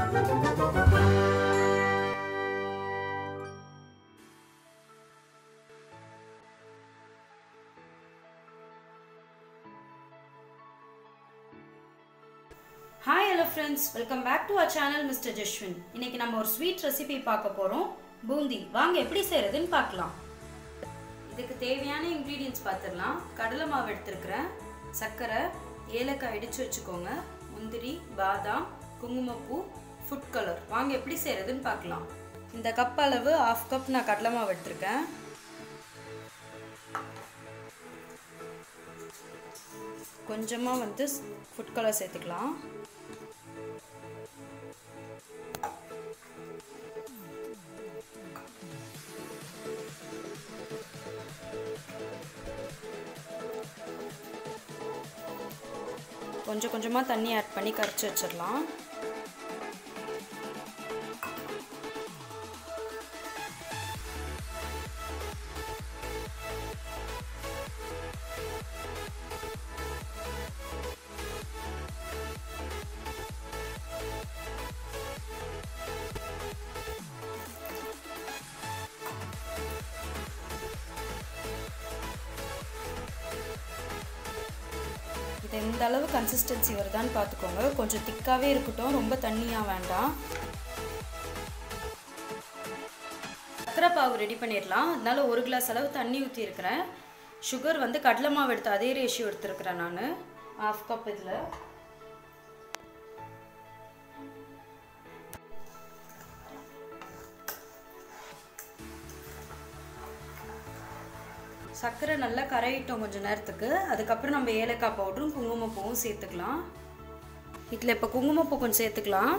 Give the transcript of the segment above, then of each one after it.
hi hello friends welcome back to our channel mister Jaswin இன்னைக்கு நம்ம ஒரு ஸ்வீட் ரெசிபி பார்க்க போகிறோம் பூந்தி வாங்க எப்படி செய்கிறதுன்னு பார்க்கலாம் இதுக்கு தேவையான இன்க்ரீடியன்ஸ் பார்த்துடலாம் கடலை மாவு எடுத்துருக்கிறேன் சர்க்கரை ஏலக்காய் இடித்து வச்சுக்கோங்க முந்திரி பாதாம் குங்குமப்பூ ஃபுட் கலர் வாங்க எப்படி செய்கிறதுன்னு பார்க்கலாம் இந்த கப் அளவு ஆஃப் கப் நான் கடலை மாவு எடுத்திருக்கேன் கொஞ்சமாக வந்து ஃபுட் கலர் சேர்த்துக்கலாம் கொஞ்சம் கொஞ்சமாக தண்ணி ஆட் பண்ணி கரைச்சி வச்சிடலாம் இது எந்த அளவு கன்சிஸ்டன்சி வருதான்னு பார்த்துக்கோங்க கொஞ்சம் திக்காகவே இருக்கட்டும் ரொம்ப தண்ணியாக வேண்டாம் சர்க்கரை பாவு ரெடி பண்ணிடலாம் அதனால ஒரு கிளாஸ் அளவு தண்ணி ஊற்றிருக்கிறேன் சுகர் வந்து கடலை மாவு எடுத்து அதே ரேஷியோ எடுத்துருக்கிறேன் நான் ஹாஃப் கப் இதில் சர்க்கரை நல்லா கரையிட்டோம் கொஞ்சம் நேரத்துக்கு அதுக்கப்புறம் நம்ம ஏலக்காய் பவுடரும் குங்குமப்பூவும் சேர்த்துக்கலாம் இதில் இப்போ குங்குமப்பூ கொஞ்சம் சேர்த்துக்கலாம்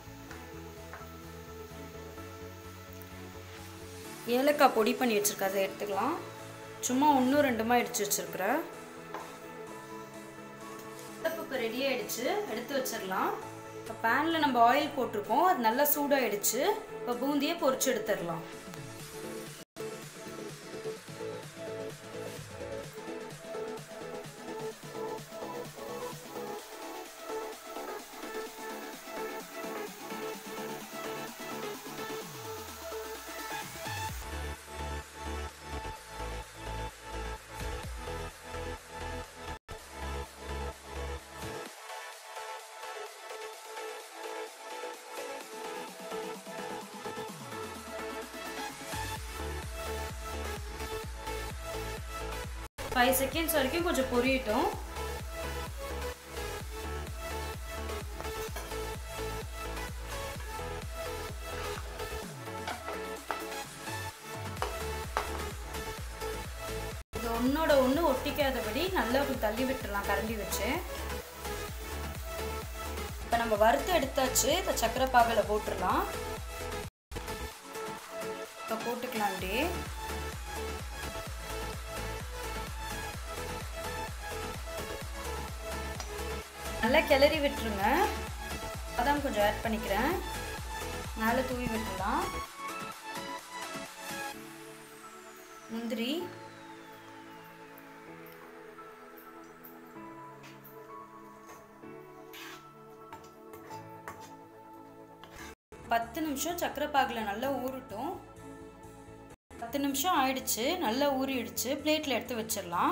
ஏலக்காய் பொடி பண்ணி வச்சுருக்க அதை எடுத்துக்கலாம் சும்மா ஒன்றும் ரெண்டுமா இடிச்சு வச்சுருக்குறேன் இப்போ ரெடி ஆகிடுச்சு எடுத்து வச்சிடலாம் இப்போ பேனில் நம்ம ஆயில் போட்டிருக்கோம் அது நல்லா சூடாகிடுச்சு இப்போ பூந்தியை பொரிச்சு எடுத்துடலாம் ஃபைவ் செகண்ட்ஸ் வரைக்கும் கொஞ்சம் பொரியட்டும் இது ஒன்னோட ஒன்று ஒட்டிக்காதபடி நல்லா தள்ளி விட்டுடலாம் கரண்டி வச்சு இப்போ நம்ம வறுத்து எடுத்தாச்சு இந்த சக்கரை பாகில் போட்டுடலாம் இப்போ போட்டுக்கலாம் அப்படியே நல்லா கிளறி விட்டுருங்க பாதாம் கொஞ்சம் ஆட் பண்ணிக்கிறேன் மேலே தூவி விட்டுடலாம் முந்திரி பத்து நிமிஷம் சக்கரை பாகில் நல்லா ஊறட்டும் பத்து நிமிஷம் ஆயிடுச்சு நல்லா ஊறிடுச்சு பிளேட்டில் எடுத்து வச்சிடலாம்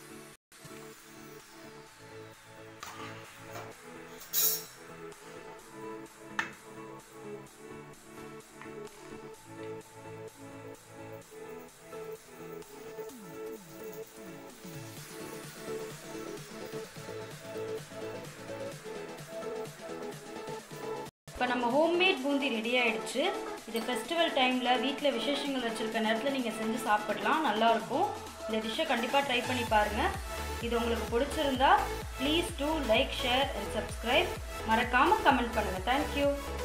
இப்போ நம்ம ஹோம்மேட் பூந்தி ரெடி ஆயிடுச்சு இது ஃபெஸ்டிவல் டைமில் வீட்டில் விசேஷங்கள் வச்சுருக்க நேரத்தில் நீங்கள் செஞ்சு சாப்பிடலாம் நல்லாயிருக்கும் இந்த டிஷ்ஷை கண்டிப்பாக ட்ரை பண்ணி பாருங்கள் இது உங்களுக்கு பிடிச்சிருந்தா please do like share and subscribe மறக்காமல் கமெண்ட் பண்ணுங்கள் தேங்க்யூ